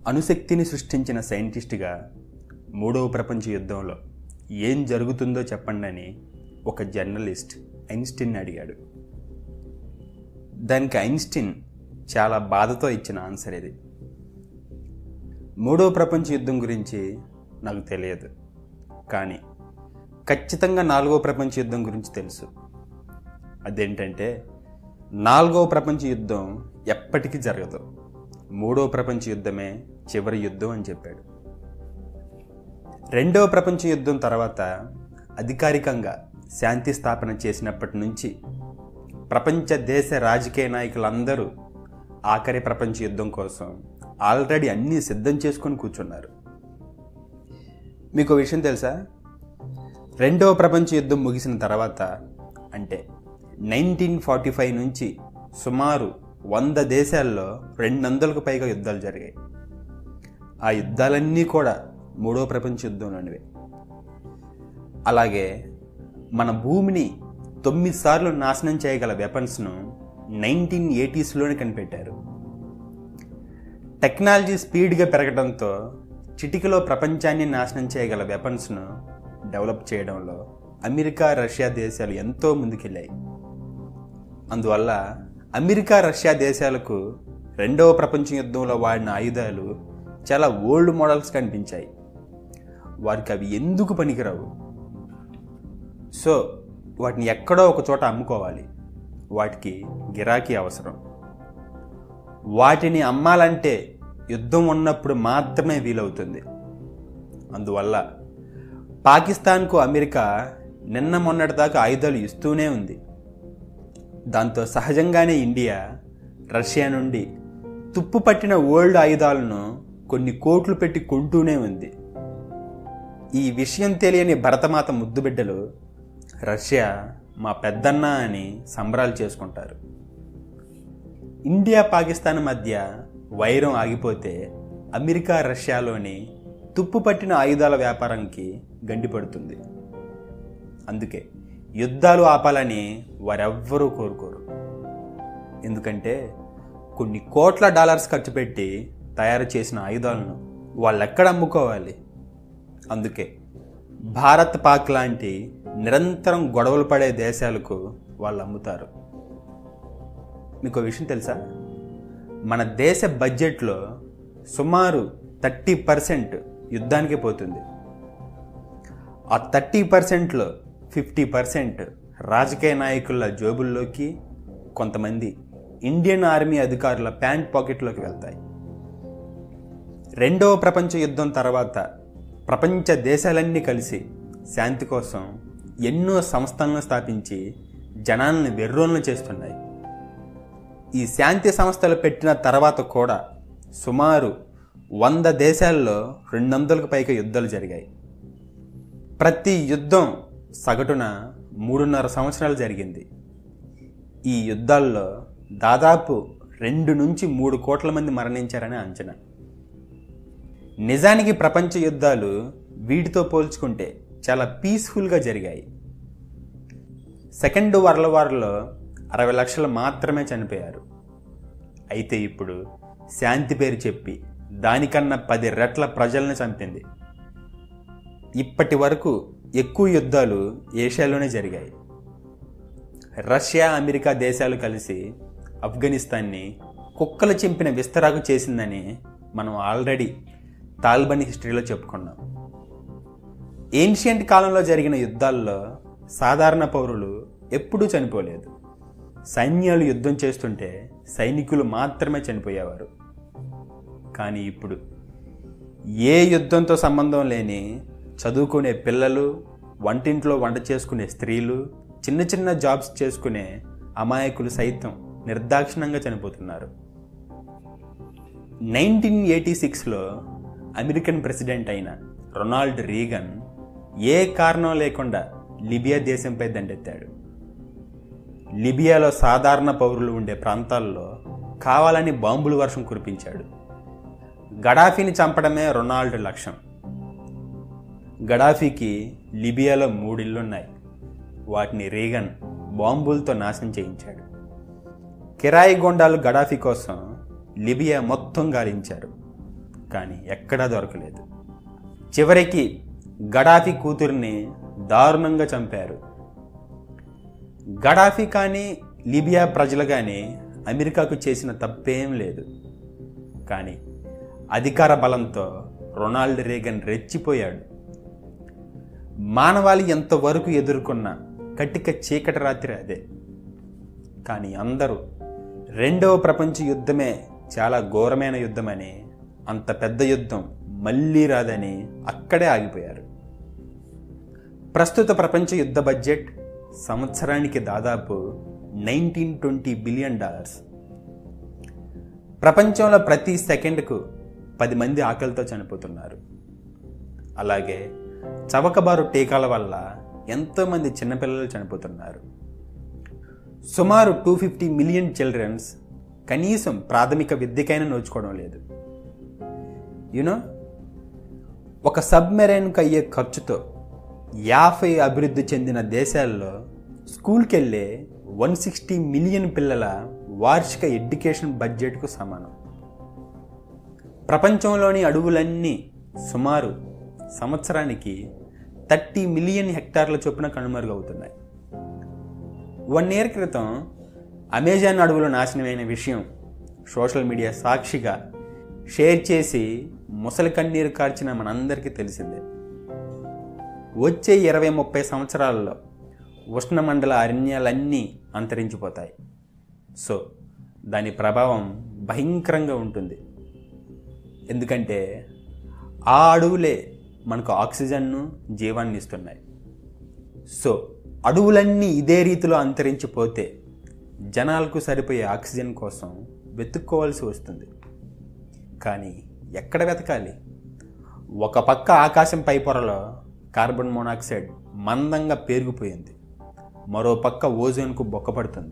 అణుశక్తిని సృష్టించిన సైంటిస్ట్గా మూడవ ప్రపంచ యుద్ధంలో ఏం జరుగుతుందో చెప్పండి అని ఒక జర్నలిస్ట్ ఐన్స్టీన్ అడిగాడు దానికి ఐన్స్టీన్ చాలా బాధతో ఇచ్చిన ఆన్సర్ ఇది మూడవ ప్రపంచ యుద్ధం గురించి నాకు తెలియదు కానీ ఖచ్చితంగా నాలుగవ ప్రపంచ యుద్ధం గురించి తెలుసు అదేంటంటే నాలుగవ ప్రపంచ యుద్ధం ఎప్పటికీ జరగదు మూడవ ప్రపంచ యుద్ధమే చివరి యుద్ధం అని చెప్పాడు రెండవ ప్రపంచ యుద్ధం తర్వాత అధికారికంగా శాంతి స్థాపన చేసినప్పటి నుంచి ప్రపంచ దేశ రాజకీయ నాయకులందరూ ఆఖరి ప్రపంచ యుద్ధం కోసం ఆల్రెడీ అన్నీ సిద్ధం చేసుకొని కూర్చున్నారు మీకు ఒక విషయం తెలుసా రెండవ ప్రపంచ యుద్ధం ముగిసిన తర్వాత అంటే నైన్టీన్ ఫార్టీ ఫైవ్ నుంచి సుమారు వంద దేశాల్లో రెండు వందలకు పైగా యుద్ధాలు జరిగాయి ఆ యుద్ధాలన్నీ కూడా మూడవ ప్రపంచ యుద్ధంలోనివే అలాగే మన భూమిని తొమ్మిది సార్లు నాశనం చేయగల వెపన్స్ను నైన్టీన్ ఎయిటీస్లోనే కనిపెట్టారు టెక్నాలజీ స్పీడ్గా పెరగడంతో చిటికలో ప్రపంచాన్ని నాశనం చేయగల వెపన్స్ను డెవలప్ చేయడంలో అమెరికా రష్యా దేశాలు ఎంతో ముందుకెళ్ళాయి అందువల్ల అమెరికా రష్యా దేశాలకు రెండవ ప్రపంచ యుద్ధంలో వాడిన ఆయుధాలు చాలా ఓల్డ్ మోడల్స్ కనిపించాయి వారికి అవి ఎందుకు పనికిరావు సో వాటిని ఎక్కడో ఒక చోట అమ్ముకోవాలి వాటికి గిరాకీ అవసరం వాటిని అమ్మాలంటే యుద్ధం ఉన్నప్పుడు మాత్రమే వీలవుతుంది అందువల్ల పాకిస్తాన్కు అమెరికా నిన్న మొన్నటిదాకా ఆయుధాలు ఇస్తూనే ఉంది దాంతో సహజంగానే ఇండియా రష్యా నుండి తుప్పు పట్టిన ఓల్డ్ ఆయుధాలను కొన్ని కోట్లు పెట్టి కొంటూనే ఉంది ఈ విషయం తెలియని భరతమాత ముద్దుబిడ్డలు రష్యా మా పెద్దన్న అని సంబరాలు చేసుకుంటారు ఇండియా పాకిస్తాన్ మధ్య వైరం ఆగిపోతే అమెరికా రష్యాలోని తుప్పు పట్టిన ఆయుధాల వ్యాపారంకి గండిపడుతుంది అందుకే యుద్ధాలు ఆపాలని వారెవ్వరూ కోరుకోరు ఎందుకంటే కొన్ని కోట్ల డాలర్స్ ఖర్చు పెట్టి తయారు చేసిన ఆయుధాలను వాళ్ళు ఎక్కడ అమ్ముకోవాలి అందుకే భారత్ పాక్ లాంటి నిరంతరం గొడవలు పడే దేశాలకు వాళ్ళు అమ్ముతారు మీకు విషయం తెలుసా మన దేశ బడ్జెట్లో సుమారు థర్టీ పర్సెంట్ యుద్ధానికి పోతుంది ఆ థర్టీ పర్సెంట్లో ఫిఫ్టీ పర్సెంట్ రాజకీయ నాయకుల జోబుల్లోకి కొంతమంది ఇండియన్ ఆర్మీ అధికారుల ప్యాంట్ పాకెట్లోకి వెళ్తాయి రెండవ ప్రపంచ యుద్ధం తర్వాత ప్రపంచ దేశాలన్నీ కలిసి శాంతి కోసం ఎన్నో సంస్థలను స్థాపించి జనాలను వెర్రోలను చేస్తున్నాయి ఈ శాంతి సంస్థలు పెట్టిన తర్వాత కూడా సుమారు వంద దేశాల్లో రెండు వందలకు పైగా యుద్ధాలు జరిగాయి ప్రతి యుద్ధం సగటున మూడున్నర సంవత్సరాలు జరిగింది ఈ యుద్ధాల్లో దాదాపు రెండు నుంచి మూడు కోట్ల మంది మరణించారని అంచనా నిజానికి ప్రపంచ యుద్ధాలు వీటితో పోల్చుకుంటే చాలా పీస్ఫుల్గా జరిగాయి సెకండ్ వరల్డ్ వార్లో అరవై లక్షలు మాత్రమే చనిపోయారు అయితే ఇప్పుడు శాంతి పేరు చెప్పి దానికన్నా పది రెట్ల ప్రజల్ని చంపింది ఇప్పటి వరకు ఎక్కువ యుద్ధాలు ఏషియాలోనే జరిగాయి రష్యా అమెరికా దేశాలు కలిసి ఆఫ్ఘనిస్తాన్ని కుక్కలు చింపిన విస్తరాకు చేసిందని మనం ఆల్రెడీ తాల్బనీ హిస్టరీలో చెప్పుకున్నాం ఏన్షియంట్ కాలంలో జరిగిన యుద్ధాల్లో సాధారణ పౌరులు ఎప్పుడూ చనిపోలేదు సైన్యాలు యుద్ధం చేస్తుంటే సైనికులు మాత్రమే చనిపోయేవారు కానీ ఇప్పుడు ఏ యుద్ధంతో సంబంధం లేని చదువుకునే పిల్లలు వంటింట్లో వంట చేసుకునే స్త్రీలు చిన్న చిన్న జాబ్స్ చేసుకునే అమాయకులు సైతం నిర్దాక్షిణంగా చనిపోతున్నారు నైన్టీన్ ఎయిటీ సిక్స్లో అమెరికన్ ప్రెసిడెంట్ అయిన రొనాల్డ్ రీగన్ ఏ కారణం లేకుండా లిబియా దేశంపై దండెత్తాడు లిబియాలో సాధారణ పౌరులు ఉండే ప్రాంతాల్లో కావాలని బాంబుల వర్షం కురిపించాడు గడాఫీని చంపడమే రొనాల్డ్ లక్ష్యం గడాఫీకి లిబియాలో మూడిళ్లున్నాయి వాటిని రీగన్ బాంబులతో నాశనం చేయించాడు కిరాయి గొండాలు గడాఫీ కోసం లిబియా మొత్తం గాలించారు కానీ ఎక్కడా దొరకలేదు చివరికి గడాఫీ కూతుర్ని దారుణంగా చంపారు గడాఫీ కానీ లిబియా ప్రజలు కానీ అమెరికాకు చేసిన తప్పేం లేదు కానీ అధికార బలంతో రొనాల్డ్ రేగన్ రెచ్చిపోయాడు మానవాళి ఎంతవరకు ఎదుర్కొన్న కటిక చీకటి రాత్రి అదే కానీ అందరూ రెండవ ప్రపంచ యుద్ధమే చాలా ఘోరమైన యుద్ధమని అంత పెద్ద యుద్ధం మళ్ళీ రాదని అక్కడే ఆగిపోయారు ప్రస్తుత ప్రపంచ యుద్ధ బడ్జెట్ సంవత్సరానికి దాదాపు నైన్టీన్ ట్వంటీ బిలియన్ డాలర్స్ ప్రపంచంలో ప్రతి సెకండ్కు పది మంది ఆకలితో చనిపోతున్నారు అలాగే చవకబారు టీకాల వల్ల ఎంతోమంది చిన్నపిల్లలు చనిపోతున్నారు సుమారు టూ ఫిఫ్టీ మిలియన్ చిల్డ్రన్స్ కనీసం ప్రాథమిక విద్యకైనా నోచుకోవడం లేదు యునో ఒక సబ్మెరైన్కి అయ్యే ఖర్చుతో యాభై అభివృద్ధి చెందిన దేశాల్లో స్కూల్కి వెళ్ళే వన్ సిక్స్టీ మిలియన్ పిల్లల వార్షిక ఎడ్యుకేషన్ బడ్జెట్కు సమానం ప్రపంచంలోని అడవులన్నీ సుమారు సంవత్సరానికి థర్టీ మిలియన్ హెక్టార్ల చొప్పున కనుమరుగవుతున్నాయి వన్ ఇయర్ క్రితం అమెజాన్ అడవులు నాశనమైన విషయం సోషల్ మీడియా సాక్షిగా షేర్ చేసి ముసలి కన్నీరు కార్చిన మనందరికీ తెలిసిందే వచ్చే ఇరవై ముప్పై సంవత్సరాలలో ఉష్ణమండల అరణ్యాలన్నీ అంతరించిపోతాయి సో దాని ప్రభావం భయంకరంగా ఉంటుంది ఎందుకంటే ఆ అడవులే మనకు ఆక్సిజన్ను జీవాన్ని ఇస్తున్నాయి సో అడవులన్నీ ఇదే రీతిలో అంతరించిపోతే జనాలకు సరిపోయే ఆక్సిజన్ కోసం వెతుక్కోవాల్సి వస్తుంది కానీ ఎక్కడ వెతకాలి ఒక పక్క ఆకాశం పై పొరలో కార్బన్ మోనాక్సైడ్ మందంగా పేరుకుపోయింది మరో పక్క ఓజోన్కు బొక్కపడుతుంది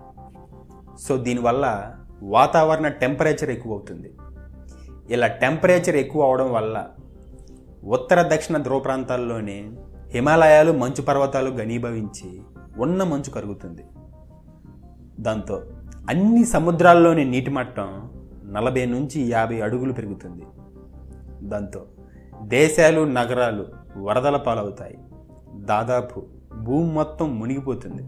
సో దీనివల్ల వాతావరణ టెంపరేచర్ ఎక్కువ అవుతుంది ఇలా టెంపరేచర్ ఎక్కువ అవడం వల్ల ఉత్తర దక్షిణ ధ్రువ ప్రాంతాల్లోని హిమాలయాలు మంచు పర్వతాలు ఘనీభవించి ఉన్న మంచు కరుగుతుంది దాంతో అన్ని సముద్రాల్లోని నీటి మట్టం నలభై నుంచి యాభై అడుగులు పెరుగుతుంది దాంతో దేశాలు నగరాలు వరదల పాలవుతాయి దాదాపు భూమి మొత్తం మునిగిపోతుంది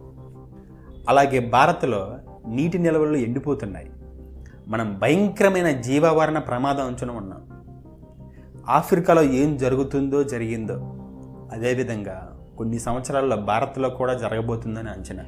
అలాగే భారత్లో నీటి నిల్వలు ఎండిపోతున్నాయి మనం భయంకరమైన జీవావరణ ప్రమాదం అంచున ఉన్నాం ఆఫ్రికాలో ఏం జరుగుతుందో జరిగిందో అదేవిధంగా కొన్ని సంవత్సరాల్లో భారత్లో కూడా జరగబోతుందని అంచనా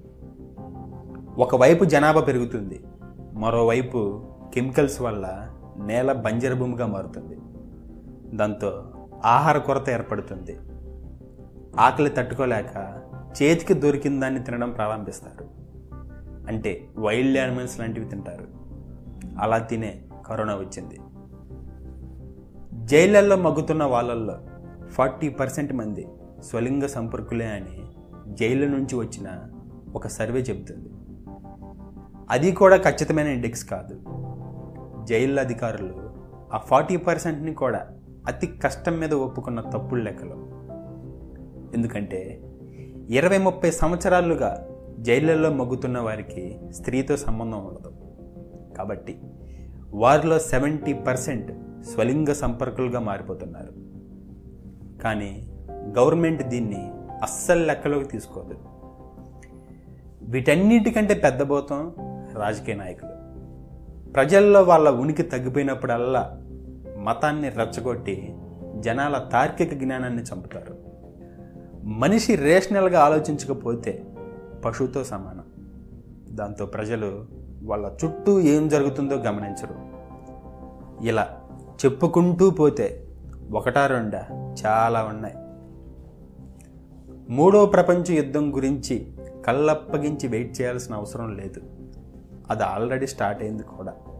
ఒకవైపు జనాభా పెరుగుతుంది మరోవైపు కెమికల్స్ వల్ల నేల బంజరు భూమిగా మారుతుంది దాంతో ఆహార కొరత ఏర్పడుతుంది ఆకలి తట్టుకోలేక చేతికి దొరికిన దాన్ని తినడం ప్రారంభిస్తారు అంటే వైల్డ్ యానిమల్స్ లాంటివి తింటారు అలా తినే కరోనా వచ్చింది జైళ్ళల్లో మగ్గుతున్న వాళ్ళల్లో ఫార్టీ పర్సెంట్ మంది స్వలింగ సంపర్కులే అని జైళ్ళ నుంచి వచ్చిన ఒక సర్వే చెబుతుంది అది కూడా ఖచ్చితమైన ఇండెక్స్ కాదు జైళ్ళ అధికారులు ఆ ఫార్టీ పర్సెంట్ని కూడా అతి కష్టం మీద ఒప్పుకున్న తప్పుల లెక్కలు ఎందుకంటే ఇరవై ముప్పై సంవత్సరాలుగా జైళ్ళల్లో మగ్గుతున్న వారికి స్త్రీతో సంబంధం ఉండదు కాబట్టి వారిలో సెవెంటీ పర్సెంట్ స్వలింగ సంపర్కులుగా మారిపోతున్నారు కానీ గవర్నమెంట్ దీన్ని అస్సలు లెక్కలోకి తీసుకోదు వీటన్నిటికంటే పెద్దబోతం రాజకీయ నాయకులు ప్రజల్లో వాళ్ళ ఉనికి తగ్గిపోయినప్పుడల్లా మతాన్ని రెచ్చగొట్టి జనాల తార్కిక జ్ఞానాన్ని చంపుతారు మనిషి రేషనల్గా ఆలోచించకపోతే పశువుతో సమానం దాంతో ప్రజలు వాళ్ళ చుట్టూ ఏం జరుగుతుందో గమనించరు ఇలా చెప్పుకుంటూ పోతే ఒకటా రెండా చాలా ఉన్నాయి మూడో ప్రపంచ యుద్ధం గురించి కళ్ళప్పగించి వెయిట్ చేయాల్సిన అవసరం లేదు అది ఆల్రెడీ స్టార్ట్ అయింది కూడా